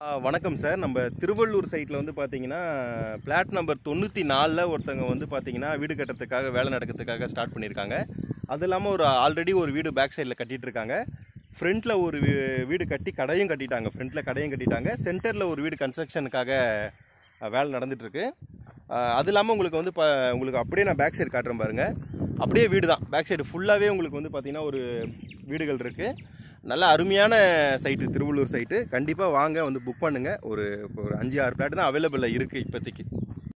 ஆ, வணக்கம் சார் நம்ம திருவள்ளூர் சைட்டில் வந்து பார்த்தீங்கன்னா பிளாட் நம்பர் தொண்ணூற்றி நாலில் ஒருத்தவங்க வந்து பார்த்தீங்கன்னா வீடு கட்டுறதுக்காக வேலை நடக்கிறதுக்காக ஸ்டார்ட் பண்ணியிருக்காங்க அது இல்லாமல் ஒரு ஆல்ரெடி ஒரு வீடு பேக் சைடில் கட்டிட்டு இருக்காங்க ஃப்ரண்ட்டில் ஒரு வீ- வீடு கட்டி கடையும் கட்டிட்டாங்க ஃப்ரண்ட்டில் கடையும் கட்டிட்டாங்க சென்டரில் ஒரு வீடு கன்ஸ்ட்ரக்ஷனுக்காக அஹ், வேலை நடந்துட்டுருக்கு அது இல்லாமல் உங்களுக்கு வந்து இப்போ உங்களுக்கு அப்படியே நான் பேக் சைடு காட்டுறேன் பாருங்கள் அப்படியே வீடு தான் பேக் சைடு ஃபுல்லாகவே உங்களுக்கு வந்து பார்த்தீங்கன்னா ஒரு வீடுகள் இருக்குது நல்ல அருமையான சைட்டு திருவள்ளூர் சைட்டு கண்டிப்பாக வாங்க வந்து புக் பண்ணுங்கள் ஒரு இப்போ ஒரு அஞ்சு ஆறு பிளாட் தான் அவைலபிளில் இருக்குது இப்போதைக்கு